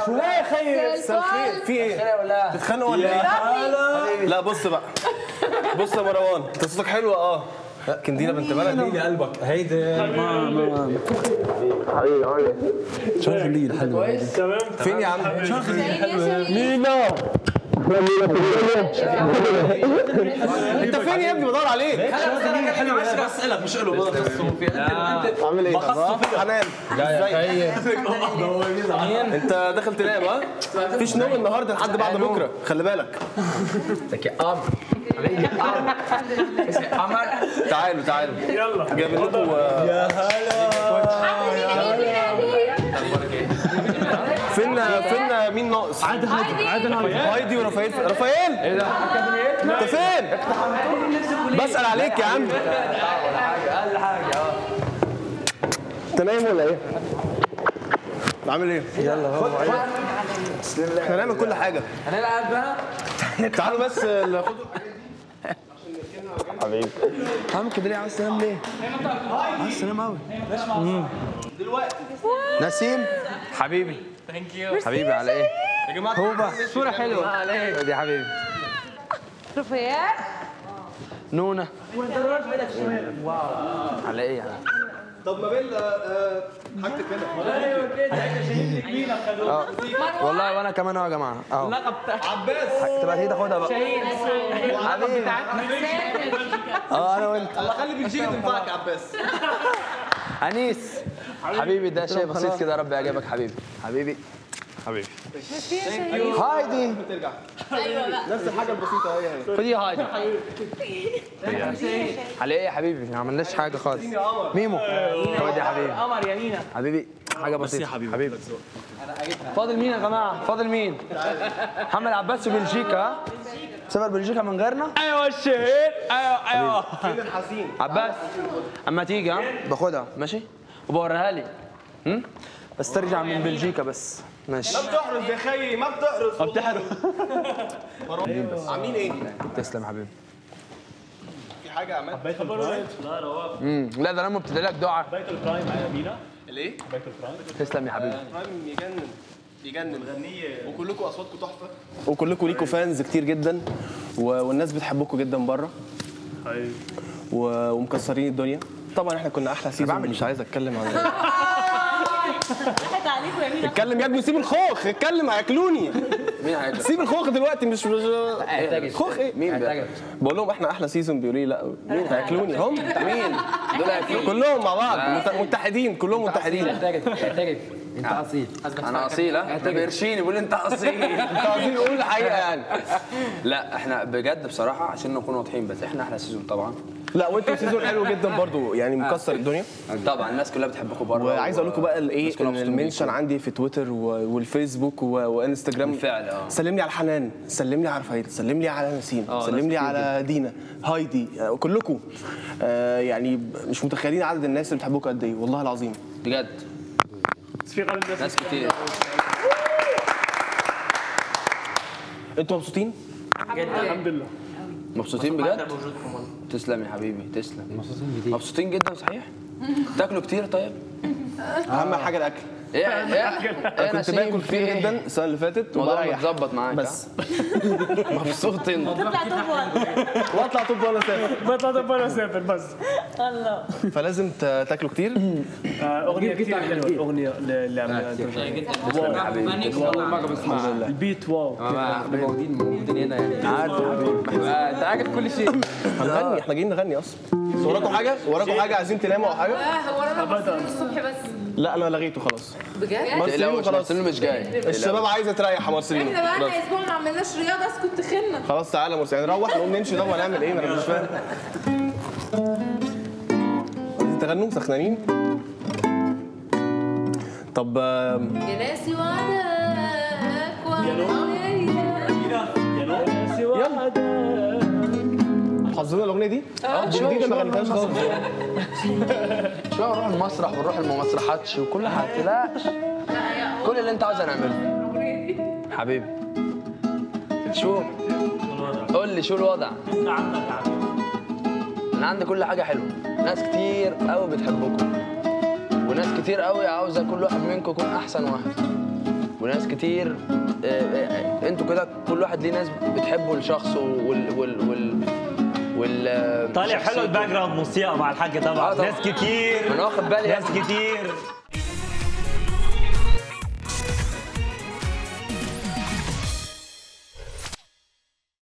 شويه خير مساء الخير في ايه؟ تتخانقوا ولا ايه؟ لا بص بقى بص يا مروان انت صوتك حلو اه لا كندينا بنت بلد لي قلبك هيدي ما ما شغل لي الحلوه هيدي فين يا عم؟ شغل لي حلوة مينا انت فين يا ابني بدور عليك حلوه بسالك مش له عامل ايه؟ حنان ازيك؟ انت داخل تنام ها؟ مفيش نوم النهارده لحد بعد بكره خلي بالك تعالوا تعالوا يلا جايب لكم يا فين فين مين ناقص؟ عادل عادل هايدي ورافائيل رافائيل ايه ده؟ انت فين؟ بسأل عليك يا عم انت نايم ولا ايه؟ عامل ايه؟ يلا هو احنا نعمل كل حاجة هنلعب بقى تعالوا بس خدوا عم كده ليه عايز تنام ليه؟ عايز تنام قوي نسيم حبيبي حبيبي على ايه؟ يا جماعة هوبا صورة حلوة عليك دي حبيبي رفيات نونة على ايه يعني؟ طب ما بين حاجتك كده والله وانا كمان اهو يا جماعه اهو عباس تبقى تيجي تاخدها بقى حبيبي اه انا وانت الله خلي بلجيكا تنفعك يا عباس انيس حبيبي ده شيء بسيط كده يا رب يعجبك حبيبي حبيبي حبيبي هايدي ترجع نفس الحاجة البسيطة هي هي خدي يا هايدي على ايه يا حبيبي ما عملناش حاجه خالص ميمو خد يا حبيبي قمر يا مينا حبيبي حاجه بسيطه حبيبي حبيبي فاضل مين يا جماعه فاضل مين محمد عباس في بلجيكا ها سافر بلجيكا من غيرنا ايوه الشهيد ايوه ايوه فين الحزين عباس اما تيجي ها باخدها ماشي وبوريها لي هم؟ بس ترجع من بلجيكا بس ماشي ما بتحرز يا خيي ما بتحرز ما بتحرز عاملين ايه؟ تسلم يا حبيبي في حاجة يا عماد؟ امم لا ده انا مبتدئ لك دعاء الايه؟ تسلم يا حبيبي برايم يجنن يجنن غنية وكلكم اصواتكم تحفة وكلكم ليكوا فانز كتير جدا و... والناس بتحبكم جدا بره و... ومكسرين الدنيا طبعا احنا كنا احلى سيزون مش عايز اتكلم عن ضحك عليكم يا مينا اتكلم يا ابني سيب الخوخ اتكلم هياكلوني مين هيجي سيب الخوخ دلوقتي مش مش خوخ ايه مين بقى بقول لهم احنا احلى سيزون بيقولوا لي لا مين هياكلوني هم مين دول هياكلوني كلهم مع بعض مت- متحدين كلهم متحدين اعترف اعترف انت اصيل انا اصيل ها ده بيرشيني بيقول لي انت اصيل انت اصيل قول الحقيقه يعني لا احنا بجد بصراحه عشان نكون واضحين بس احنا احلى سيزون طبعا لا وانتوا سيزون حلو جدا برضو يعني مكسر الدنيا طبعا الناس كلها بتحبكم بره وعايز اقول لكم بقى الايه الناس كلها ان مبسوطين المنشن عندي في تويتر و- والفيسبوك و- وانستجرام بالفعل، اه. سلم لي على حنان سلم لي على رفايد سلم لي على نسيم اه، سلم ناس لي كتير على دينا هايدي آه، كلكم آه، يعني مش متخيلين عدد الناس اللي بتحبوكوا قد ايه والله العظيم بجد ناس كتير انتوا مبسوطين؟ مبسوطين بجد تسلم يا حبيبي تسلم مبسوطين جدا مبسوطين جدا صحيح تاكلوا كتير طيب اهم حاجه الاكل ايه ايه ايه كنت نسيم باكل في كتير ايه؟ جدا السنه اللي فاتت الموضوع وبريح متظبط معاك بس ها؟ مبسوط انت تطلع توب وان واطلع طب وانا اسافر بطلع بره اسافر بس الله فلازم ت- تاكلوا كتير اغنيه كثير حلوه الاغنيه اللي عملها تسلم يا حبيبي تسلم البيت واو احنا موجودين موجودين هنا يعني عارف انت عارف كل شيء هنغني احنا جايين نغني اصلا وراكم حاجه وراكم حاجه عايزين تناموا او حاجه هو انا مرسلين الصبح بس لا انا لغيته خلاص بجد مارسيلينو تقلقوش خلاص مارسيلو مش جاي الشباب عايزه تريح يا مارسيلينو احنا بقى خلاص. لنا اسبوع ما عملناش رياضه اسكت تخنا خلاص تعالى يا مرسي نروح نقوم نمشي طب ونعمل ايه ما انا مش فاهم عايزين تغنوا سخنانين طب آم، يا ناسي وعدك وعدك حافظين الاغنيه دي؟ اه دي جديده ما غنيتهاش خالص شويه ونروح المسرح ونروح المسرحات وكل حاجه تلاش كل اللي انت عاوز نعمله حبيبي شو قول لي شو الوضع انا عندي كل حاجه حلوه ناس كتير قوي بتحبكم وناس كتير قوي عاوزه كل واحد منكم يكون احسن واحد وناس كتير آه، آه، انتوا كده كل واحد ليه ناس بتحبه لشخصه وال وال وال وال طالع حلو شخصيته. الباك جراوند موسيقى مع الحاج طبعا آه طبعاً. ناس كتير انا واخد بالي ناس كتير